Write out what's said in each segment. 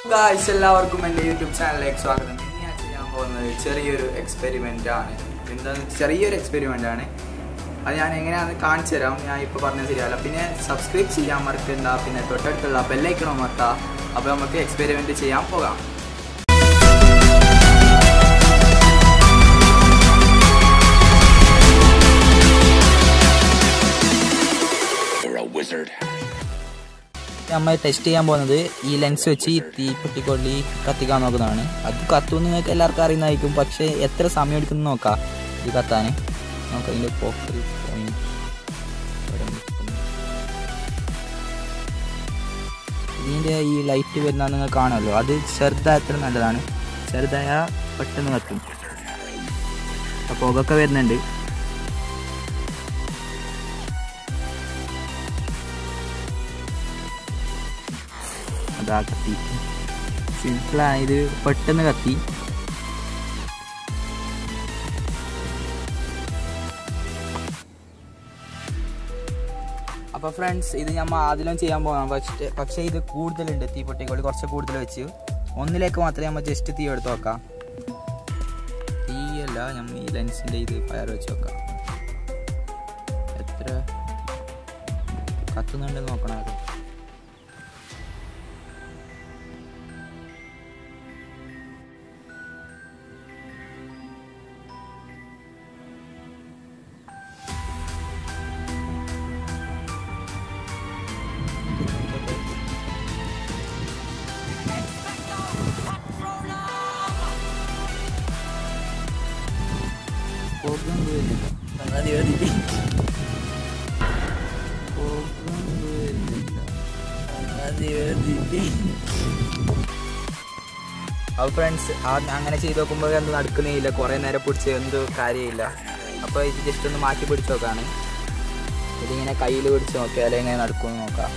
Guys എല്ലാവർക്കും എൻ്റെ YouTube ചാനലിലേക്ക് സ്വാഗതം ഇന്ന് ഞാൻ ചെയ്യാൻ പോകുന്നത് ചെറിയൊരു എക്സ്പെരിമെൻ്റ് ആണ് എന്താന്ന് ചെറിയൊരു എക്സ്പെരിമെൻ്റ് ആണ് അത് ഞാൻ എങ്ങനെയാണെന്ന് കാണിച്ചു തരാം ഞാൻ ഇപ്പോൾ പറഞ്ഞത് ശരിയല്ല പിന്നെ സബ്സ്ക്രൈബ് ചെയ്യാൻ മറക്കണ്ട പിന്നെ തൊട്ടടുത്തുള്ള ബെല്ലൈക്കണം അമർത്താം അപ്പോൾ നമുക്ക് എക്സ്പെരിമെൻ്റ് ചെയ്യാൻ പോകാം You're a wizard. നമ്മൾ ടെസ്റ്റ് ചെയ്യാൻ പോകുന്നത് ഈ ലെൻസ് വെച്ച് ഈ തീപ്പെട്ടിക്കൊള്ളി കത്തിക്കാൻ നോക്കുന്നതാണ് അത് കത്തുമെന്ന് നിങ്ങൾക്ക് എല്ലാവർക്കും അറിയുന്നതായിരിക്കും പക്ഷേ എത്ര സമയം എടുക്കുന്നു നോക്കാം ഇത് കത്താൻ നമുക്ക് അതിൻ്റെ പോക്കൽ പോയിന്റ് ഇതിൻ്റെ ഈ ലൈറ്റ് വരുന്ന നിങ്ങൾ കാണുമല്ലോ അത് ചെറുതായ അത്ര നല്ലതാണ് ചെറുതായ പെട്ടെന്ന് കത്തും അപ്പോൾ പുകയൊക്കെ വരുന്നുണ്ട് അതാ കത്തി സിമ്പിളാണ് ഇത് പെട്ടെന്ന് കത്തി അപ്പോൾ ഫ്രണ്ട്സ് ഇത് നമ്മൾ ആദ്യം ചെയ്യാൻ പോകണം പക്ഷേ പക്ഷേ ഇത് കൂടുതലുണ്ട് തീപ്പൊട്ടിക്കൊള്ളി കുറച്ച് കൂടുതൽ വെച്ച് ഒന്നിലേക്ക് മാത്രമേ നമ്മൾ ജസ്റ്റ് തീ എടുത്ത് നോക്കാം തീയല്ല നമ്മൾ ഈ ലെൻസിൻ്റെ ഇത് ഫയർ വെച്ച് നോക്കാം എത്ര കത്തുന്നുണ്ടെന്ന് നോക്കണം അത് പോകാൻ വരുന്നില്ല സംഗതി വരുന്നില്ല പോകാൻ വരുന്നില്ല സംഗതി വരുന്നില്ല അപ്പോൾ ഫ്രണ്ട്സ് അങ്ങനെ ചെയ്ത് നോക്കുമ്പോൾ എന്ത് നടക്കുന്നില്ല കുറേ നേരം പിടിച്ച് എന്ത് കാര്യമില്ല അപ്പോൾ ഇത് ജസ്റ്റ് ഒന്ന് മാറ്റി പിടിച്ച് നോക്കാണ് ഇതിങ്ങനെ കയ്യിൽ പിടിച്ച് നോക്കിയാൽ എങ്ങനെ നടക്കുമെന്ന് നോക്കാം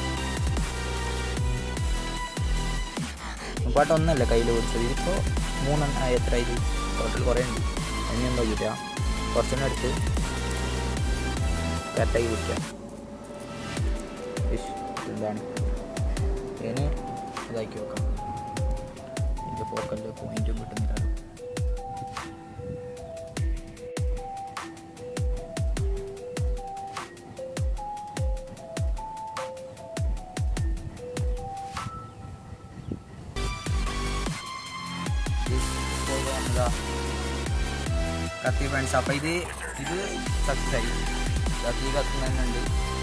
പാട്ട് ഒന്നല്ല കയ്യിൽ പിടിച്ചത് ഇതിപ്പോൾ മൂന്നെണ്ണം ആ, എത്ര ഇത് ടോട്ടൽ കുറേ ഉണ്ട് എണ്ണയൊന്നും നോക്കിയില്ല കുറച്ചെണ്ണം എടുത്ത് കറക്റ്റായി പിടിക്കാം ഇഷ്, എന്താണ് ഇതിന് ഇതാക്കി വെക്കാം ഇതിൻ്റെ ഫോക്കലിൽ പോയിന്റും കിട്ടുന്നില്ല കത്തി ഫ്രണ്ട്സ് അപ്പം ഇത് ഇത് സക്സസ് ആയി കത്തി കത്തുന്നുണ്ട്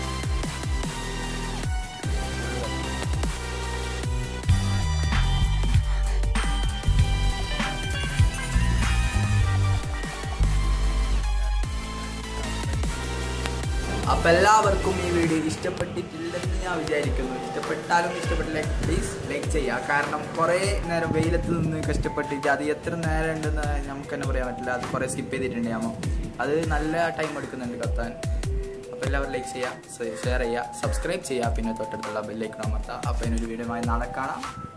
അപ്പം എല്ലാവർക്കും ഈ വീഡിയോ ഇഷ്ടപ്പെട്ടിട്ടില്ലെന്ന് ഞാൻ വിചാരിക്കുന്നു ഇഷ്ടപ്പെട്ടാലും ഇഷ്ടപ്പെട്ടില്ല പ്ലീസ് ലൈക്ക് ചെയ്യുക കാരണം കുറേ നേരം വെയിലത്ത് നിന്ന് കഷ്ടപ്പെട്ടിട്ട് അത് എത്ര നേരം ഉണ്ടെന്ന് നമുക്ക് തന്നെ പറയാൻ പറ്റില്ല അത് കുറേ സ്കിപ്പ് ചെയ്തിട്ടുണ്ട് നമ്മൾ അത് നല്ല ടൈം എടുക്കുന്നുണ്ട് കത്താൻ അപ്പോൾ എല്ലാവരും ലൈക്ക് ചെയ്യുക ഷെയർ ചെയ്യുക സബ്സ്ക്രൈബ് ചെയ്യുക പിന്നെ തൊട്ടടുത്തുള്ള ബെല്ലൈക്കണം അമർത്തുക അപ്പോൾ അതിനൊരു വീഡിയോ നാളെ കാണാം